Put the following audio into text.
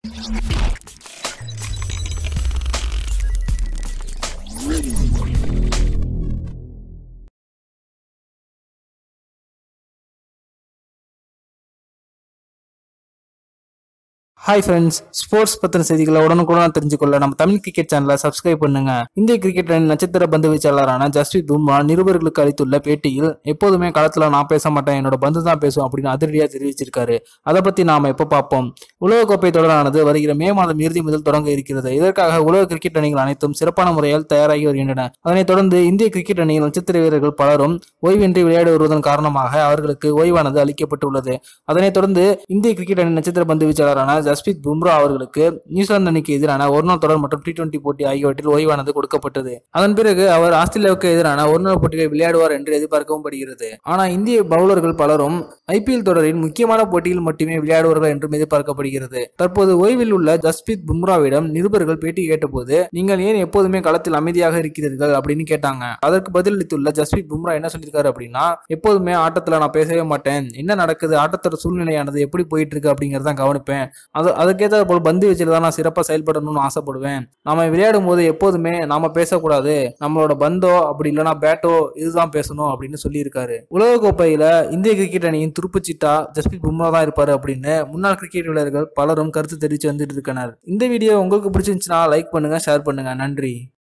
hi friends sports பத்தின செய்திகளை உடனுக்குடன் தெரிஞ்சுக்கொள்ள நம்ம தமிழ் கிரிக்கெட் சேனலை சப்ஸ்கிரைப் பண்ணுங்க இந்திய கிரிக்கெட் அணி நட்சத்திர பந்து வீச்சாளரான ஜஸ்பித் பும்ரா நிருபர்களுக்கு அளித்துள்ள பேட்டியில் எப்போதுமே களத்துல நான் பேச மாட்டேன் என்னோட பந்து தான் பேசும் அப்படின்னு அதிரடியா தெரிவிச்சிருக்காரு அதை பத்தி நாம எப்ப பார்ப்போம் உலகக்கோப்பை தொடரானது வருகிற மே மாதம் இறுதி முதல் தொடங்க இருக்கிறது இதற்காக உலக கிரிக்கெட் அணிகள் அனைத்தும் சிறப்பான முறையில் தயாராகி வருகின்றன அதனைத் தொடர்ந்து இந்திய கிரிக்கெட் அணியின் நட்சத்திர வீரர்கள் பலரும் ஓய்வின்றி விளையாடி வருவதன் காரணமாக அவர்களுக்கு ஓய்வானது அளிக்கப்பட்டுள்ளது அதனைத் தொடர்ந்து இந்திய கிரிக்கெட் அணி நட்சத்திர பந்து வீச்சாளரான ஜஸ்பித் பும்ரா அவர்களுக்கு நியூசிலாந்து அணிக்கு எதிரான ஒருநாள் தொடர் மற்றும் டி டுவெண்டி போட்டி ஆகியவற்றில் ஓய்வானது கொடுக்கப்பட்டது அதன் பிறகு அவர் ஆஸ்திரேலியாவுக்கு எதிரான ஒருநாள் போட்டிகள் விளையாடுவார் என்று எதிர்பார்க்கவும் படுகிறது ஆனால் இந்திய பவுலர்கள் பலரும் ஐபிஎல் தொடரின் முக்கியமான போட்டியில் மட்டுமே விளையாடுவார்கள் என்றும் எதிர்பார்க்கப்படுகிறது தற்போது ஓய்வில் உள்ள ஜஸ்பித் பும்ராவிடம் நிருபர்கள் பேட்டி கேட்டபோது நீங்கள் ஏன் எப்போதுமே களத்தில் அமைதியாக இருக்கிறீர்கள் அப்படின்னு கேட்டாங்க அதற்கு பதிலளித்துள்ள ஜஸ்பித் பும்ரா என்ன சொல்லியிருக்காரு அப்படின்னா எப்போதுமே ஆட்டத்துல நான் பேசவே மாட்டேன் என்ன நடக்குது ஆட்டத்தோட சூழ்நிலையானது எப்படி போயிட்டு இருக்கு அப்படிங்கறத கவனிப்பேன் அது அதுக்கேற்ற போல் பந்து வீச்சில் தான் நான் சிறப்பாக செயல்படணும்னு ஆசைப்படுவேன் நாம விளையாடும் போது எப்போதுமே நாம பேசக்கூடாது நம்மளோட பந்தோ அப்படி இல்லைன்னா பேட்டோ இதுதான் பேசணும் அப்படின்னு சொல்லியிருக்காரு உலகக்கோப்பையில இந்திய கிரிக்கெட் அணியின் துருப்புச்சிட்டா ஜஸ்பித் பும்ரா தான் இருப்பாரு அப்படின்னு முன்னாள் கிரிக்கெட் வீரர்கள் பலரும் கருத்து தெரிவித்து வந்துட்டு இருக்கனர் இந்த வீடியோ உங்களுக்கு பிடிச்சிருந்துச்சுன்னா லைக் பண்ணுங்க ஷேர் பண்ணுங்க நன்றி